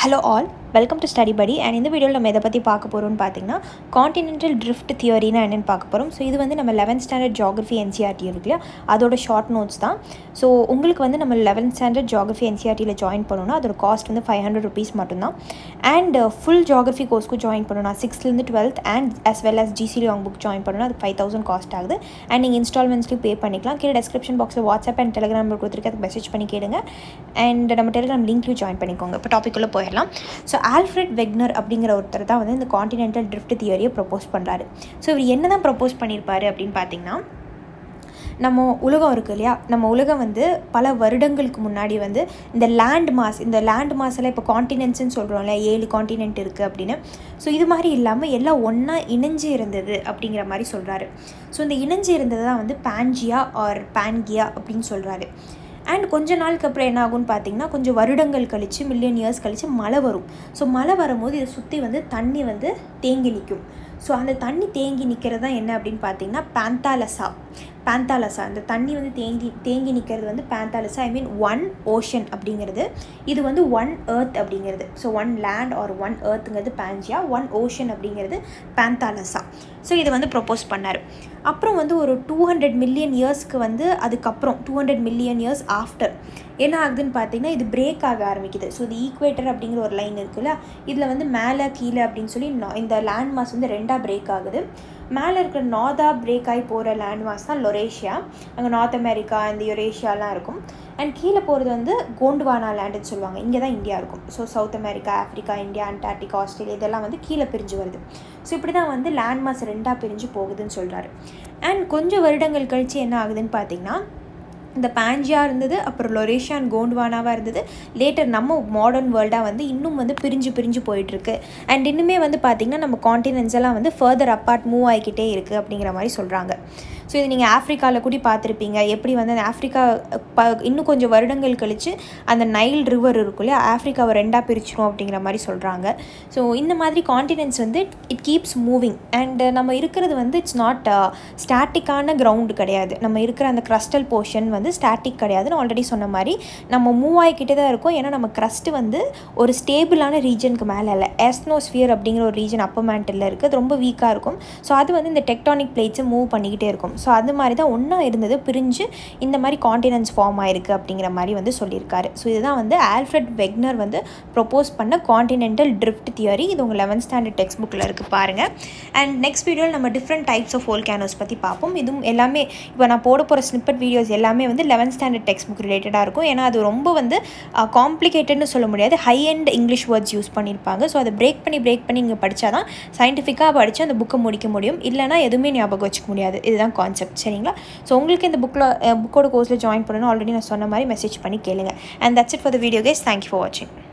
hello all welcome to study Padi and இந்த வீடியோவில் நம்ம எதை பற்றி பார்க்க போகிறோம்னு பார்த்தீங்கன்னா காண்டினென்டல் ட்ரிஃப்ட் தியரினா என்னென்னு பார்க்க போகிறோம் ஸோ இது வந்து நம்ம லெவன்த் ஸ்டாண்டர்ட் ஜாகிரஃபி என்சிஆர்டி இருக்கு இல்லையா அதோட ஷார்ட் நோட்ஸ் தான் ஸோ உங்களுக்கு வந்து நம்ம லெவன்த் ஸ்டாண்டர்ட் ஜாகிரஃபி என்சிஆர்டியில் ஜாயின் பண்ணணும்னா அதோட காஸ்ட் வந்து ஃபைவ் ஹண்ட்ரட் ருபீஸ் மட்டும்தான் அண்ட் ஃபுல் ஜாகிரஃபி கோர்ஸ்க்கு ஜாயின் பண்ணணும் சிக்ஸ்த்லேருந்து twelfth and as well as GC long book join பண்ணணும் அது ஃபைவ் தௌசண்ட் காஸ்ட் ஆகுது அண்ட் நீங்கள் இன்ஸ்டால்மெண்ட்ஸ்லையும் பே பண்ணிக்கலாம் கீழே டிஸ்கிரிப்ஷன் பாக்ஸில் வாட்ஸ்அப் அண்ட் டெலிகிராம் கொடுத்துருக்கு அதுக்கு மெசேஜ் பண்ணி கேளுங்க அண்ட் நம்ம டெலிகிராம் லிங்க்லையும் ஜாயின் பண்ணிக்கோங்க இப்போ டாப்பிக்குள்ளே போயிடலாம் ஸோ ஆல்ஃப்ரெட் வெக்னர் அப்படிங்கிற ஒருத்தர் தான் வந்து இந்த காண்டினென்டல் ட்ரிஃப்ட் தியரியை ப்ரப்போஸ் பண்ணுறாரு ஸோ இவர் என்ன தான் ப்ரப்போஸ் பண்ணியிருப்பாரு அப்படின்னு பார்த்தீங்கன்னா நம்ம உலகம் இருக்குது இல்லையா நம்ம உலகம் வந்து பல வருடங்களுக்கு முன்னாடி வந்து இந்த லேண்ட் மாஸ் இந்த லேண்ட் மாஸில் இப்போ காண்டினென்ட்ஸ்னு சொல்கிறோம்ல ஏழு காண்டினென்ட் இருக்குது அப்படின்னு ஸோ இது மாதிரி இல்லாமல் எல்லாம் ஒன்றா இணைஞ்சு இருந்தது அப்படிங்கிற மாதிரி சொல்கிறாரு ஸோ இந்த இணைஞ்சு இருந்தது தான் வந்து பான்ஜியா ஆர் பான்கியா அப்படின்னு சொல்கிறாரு அண்ட் கொஞ்ச நாளுக்கு அப்புறம் என்ன ஆகும்னு பார்த்தீங்கன்னா கொஞ்சம் வருடங்கள் கழித்து மில்லியன் இயர்ஸ் கழித்து மழை வரும் ஸோ மழை வரும்போது இதை சுற்றி வந்து தண்ணி வந்து தேங்கி நிற்கும் ஸோ அந்த தண்ணி தேங்கி நிற்கிறது தான் என்ன அப்படின்னு பார்த்தீங்கன்னா பேந்தாலசா பேந்தாலசா அந்த தண்ணி வந்து தேங்கி தேங்கி நிற்கிறது வந்து பேந்தாலசா ஐ மீன் ஒன் ஓஷன் அப்படிங்கிறது இது வந்து ஒன் எர்த் அப்படிங்கிறது so one land or one எர்த்துங்கிறது பேஞ்சியா ஒன் ஓஷன் அப்படிங்கிறது பேந்தாலசா ஸோ இதை வந்து ப்ரொப்போஸ் பண்ணார் அப்புறம் வந்து ஒரு டூ ஹண்ட்ரட் மில்லியன் இயர்ஸ்க்கு வந்து அதுக்கப்புறம் two hundred million years after என்ன ஆகுதுன்னு பார்த்தீங்கன்னா இது பிரேக் ஆக ஆரம்பிக்குது ஸோ இது ஈக்குவேட்டர் அப்படிங்கிற ஒரு லைன் இருக்குல்ல இதில் வந்து மேலே கீழே அப்படின்னு சொல்லி இந்த லேண்ட் மாஸ் வந்து ரெண்டாக பிரேக் ஆகுது மேலே இருக்கிற நார்த்தாக பிரேக் ஆகி போகிற லேண்ட் மாஸ் தான் லொரேஷியா அங்கே நார்த் அமெரிக்கா இந்த யுரேஷியாலாம் இருக்கும் அண்ட் கீழே போகிறது வந்து கோண்டுவானா லேண்டுன்னு சொல்லுவாங்க இங்கே தான் இந்தியா இருக்கும் so South America Africa India Antarctica Australia இதெல்லாம் வந்து கீழே பிரிஞ்சு வருது ஸோ இப்படி தான் வந்து லேண்ட் மாஸ் ரெண்டாக பிரிஞ்சு போகுதுன்னு சொல்கிறாரு அண்ட் கொஞ்சம் வருடங்கள் கழித்து என்ன ஆகுதுன்னு பார்த்தீங்கன்னா இந்த பேஞ்சியா இருந்தது அப்புறம் லொரேஷியா அண்ட் கோண்ட்வானாவாக இருந்தது லேட்டர் நம்ம மாடர்ன் வேர்ல்டாக வந்து இன்னும் வந்து பிரிஞ்சு பிரிஞ்சு போயிட்டுருக்கு அண்ட் இன்னுமே வந்து பார்த்திங்கன்னா நம்ம காண்டினென்ட்ஸ் எல்லாம் வந்து ஃபர்தர் அப்பார்ட் மூவ் ஆகிக்கிட்டே இருக்குது அப்படிங்கிற மாதிரி சொல்கிறாங்க ஸோ இது நீங்கள் ஆஃப்ரிக்காவில் கூட பார்த்துருப்பீங்க எப்படி வந்து அந்த ஆஃப்ரிக்கா ப இன்னும் கொஞ்சம் வருடங்கள் கழித்து அந்த நைல் ரிவர் இருக்கும் இல்லையா ஆஃப்ரிக்காவை ரெண்டாக பிரிச்சிரும் அப்படிங்கிற மாதிரி சொல்கிறாங்க ஸோ இந்த மாதிரி காண்டினென்ட்ஸ் வந்து இட் கீப்ஸ் மூவிங் அண்ட் நம்ம இருக்கிறது வந்து இட்ஸ் நாட் ஸ்டாட்டிக்கான கிரவுண்டு கிடையாது நம்ம இருக்கிற அந்த க்ரஸ்டல் போர்ஷன் வந்து ஸ்டாட்டிக் கிடையாதுன்னு ஆல்ரெடி சொன்ன மாதிரி நம்ம மூவ் ஆகிக்கிட்டே தான் இருக்கும் ஏன்னா நம்ம க்ரஸ்ட்டு வந்து ஒரு ஸ்டேபிளான ரீஜனுக்கு மேலே இல்லை எஸ்னோஸ்பியர் அப்படிங்கிற ஒரு ரீஜன் அப்பர் மேண்டில் இருக்குது அது ரொம்ப வீக்காக இருக்கும் ஸோ அது வந்து இந்த டெக்டானிக் பிளேட்ஸை மூவ் பண்ணிக்கிட்டே இருக்கும் ஸோ அது மாதிரி தான் ஒன்றா இருந்தது பிரிஞ்சு இந்த மாதிரி காண்டினன்ஸ் ஃபார்ம் ஆயிருக்கு அப்படிங்கிற மாதிரி வந்து சொல்லியிருக்காரு ஸோ இதுதான் வந்து ஆல்ஃப்ரெட் வெக்னர் வந்து ப்ரொப்போஸ் பண்ண காண்டினென்டல் ட்ரிஃப்ட் தியரி இது உங்கள் லெவன்த் ஸ்டாண்டர்ட் டெக்ஸ்ட் புக்கில் இருக்குது பாருங்கள் அண்ட் நெக்ஸ்ட் வீடியோவில் நம்ம different types of volcanoes பற்றி பார்ப்போம் இதுவும் எல்லாமே இப்போ நான் போட போகிற ஸ்னிப்பட் வீடியோஸ் எல்லாமே வந்து லெவன்த் ஸ்டாண்டர்ட் டெக்ஸ்ட் புக் ரிலேட்டடாக இருக்கும் ஏன்னா அது ரொம்ப வந்து காம்ப்ளிகேட்டட்னு சொல்ல முடியாது ஹை அண்ட் இங்கிலீஷ் வேர்ட்ஸ் யூஸ் பண்ணியிருப்பாங்க ஸோ அதை பிரேக் பண்ணி பிரேக் பண்ணி நீங்கள் படித்தா தான் சயின்டிஃபிக்காக படித்து அந்த புக்கை முடிக்க முடியும் இல்லைனா எதுவுமே ஞாபகம் வச்சுக்க முடியாது இதுதான் கான்செப்ட் சரிங்களா ஸோ உங்களுக்கு இந்த புக்கில் புக்கோட கோர்ஸில் ஜாயின் பண்ணணும் ஆல்ரெடி நான் சொன்ன மாதிரி மெசேஜ் பண்ணி கேளுங்க and that's it for the video guys thank you for வாட்சிங்